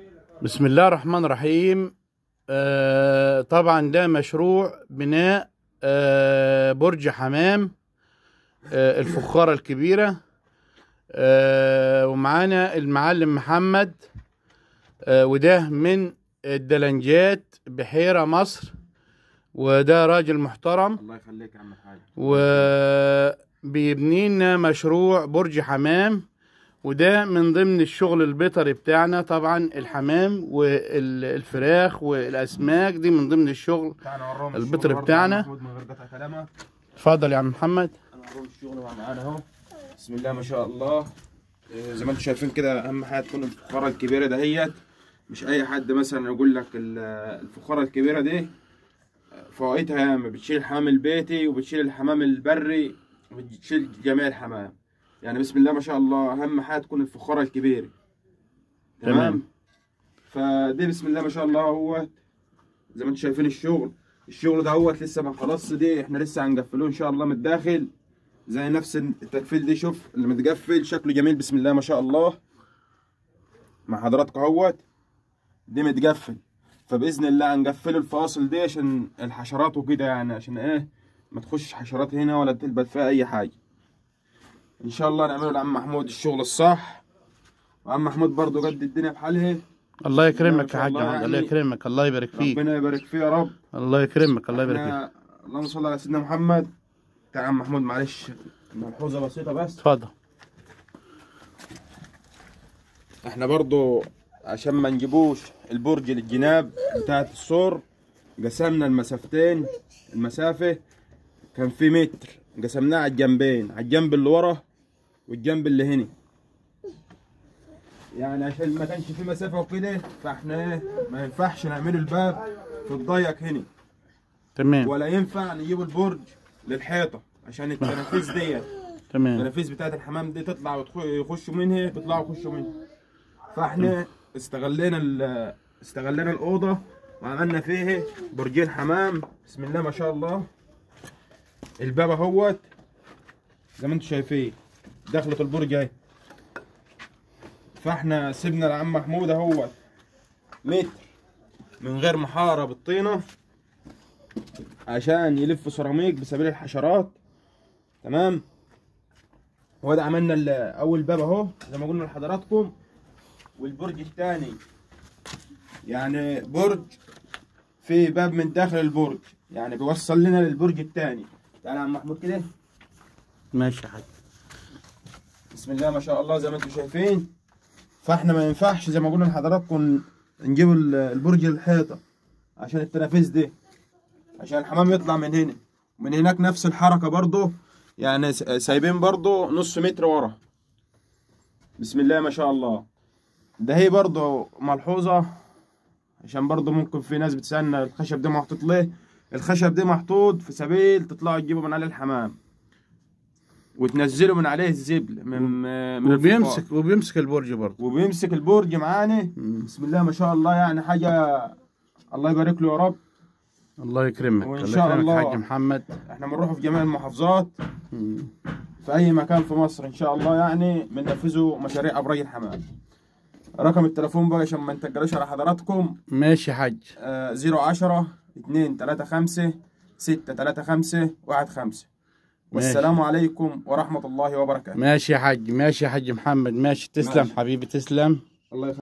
بسم الله الرحمن الرحيم آه طبعا ده مشروع بناء آه برج حمام آه الفخارة الكبيرة آه ومعانا المعلم محمد آه وده من الدلنجات بحيرة مصر وده راجل محترم الله يخليك يا عم الحاج وبيبني لنا مشروع برج حمام وده من ضمن الشغل البيطري بتاعنا طبعا الحمام والفراخ والاسماك دي من ضمن الشغل تعالى نوريهم البطر الشغل برضه بتاعنا. يا محمود من غير قطع كلامك اتفضل يا عم محمد نوريهم الشغل مع معانا اهو بسم الله ما شاء الله إيه، زي ما انتم شايفين كده اهم حاجه تكون الفخاره الكبيره دهيت مش اي حد مثلا يقول لك ال- الفخاره الكبيره دي فوائدها ياما بتشيل الحمام البيتي وبتشيل الحمام البري وبتشيل جميع الحمام يعني بسم الله ما شاء الله اهم حاجه تكون الفخاره الكبيره تمام. تمام فدي بسم الله ما شاء الله هو زي ما انتم شايفين الشغل الشغل ده هو لسه ما خلصش دي احنا لسه هنقفلوه ان شاء الله من الداخل زي نفس التقفيل دي شوف اللي متقفل شكله جميل بسم الله ما شاء الله مع حضراتكم اهوت دي متقفل فباذن الله هنقفله الفاصل دي عشان الحشرات وكده يعني عشان ايه ما تخش حشرات هنا ولا تلبس فيها اي حاجه ان شاء الله نعمله لعم محمود الشغل الصح وعم محمود برضو قد الدنيا بحالها الله ما يكرمك يا شاء حاج الله محمد الله يعني. يكرمك الله يبارك فيك ربنا يبارك فيه يا رب الله يكرمك الله يبارك فيك احنا اللهم صل على سيدنا محمد تعال يا عم محمود معلش ملحوظه بسيطه بس اتفضل احنا برضو عشان ما نجيبوش البرج للجناب بتاعت السور قسمنا المسافتين المسافة كان في متر قسمناه على الجنبين على الجنب اللي ورا والجنب اللي هنا يعني عشان ما كانش في مسافة وكده فاحنا ايه ما ينفعش نعمل الباب في الضيق هنا تمام ولا ينفع نجيب البرج للحيطة عشان التنافيس ديت تمام التنافيس بتاعت الحمام دي تطلع ويخشوا منها بيطلعوا يخشوا منها فاحنا استغلينا ال- استغلينا الاوضه وعملنا فيها برجين حمام بسم الله ما شاء الله الباب اهوت زي ما انتم شايفين دخلة البرج اهي فاحنا سيبنا لعم محمود اهوت متر من غير محاره بالطينه عشان يلف سيراميك بسبيل الحشرات تمام وده عملنا ال- اول باب اهو زي ما قلنا لحضراتكم والبرج الثاني يعني برج في باب من داخل البرج يعني بيوصل لنا للبرج الثاني تعالى يا عم محمود كده ماشي يا حاج بسم الله ما شاء الله زي ما انتم شايفين فاحنا ما ينفعش زي ما قلنا لحضراتكم نجيب ال- البرج للحيطه عشان التنافيس دي عشان الحمام يطلع من هنا من هناك نفس الحركه برضو يعني س- سايبين برضو نص متر ورا بسم الله ما شاء الله ده هي برضو ملحوظه عشان برضو ممكن في ناس بتسالنا الخشب ده محطوط ليه الخشب ده محطوط في سبيل تطلعوا تجيبوا من عليه الحمام وتنزلوا من عليه الزبل من من الفخار. وبيمسك وبيمسك البرج برضه وبيمسك البرج معانا بسم الله ما شاء الله يعني حاجه الله يبارك له يا رب الله يكرمك وإن الله شاء يكرمك الله. حاج محمد احنا بنروح في جميع المحافظات مم. في اي مكان في مصر ان شاء الله يعني بننفذوا مشاريع ابراج الحمام رقم التليفون بقى عشان ما نتجلوش على حضراتكم ماشي يا حاج آه 010 235 635 15 والسلام عليكم ورحمه الله وبركاته ماشي يا حاج ماشي يا حاج محمد ماشي تسلم ماشي. حبيبي تسلم الله يخليك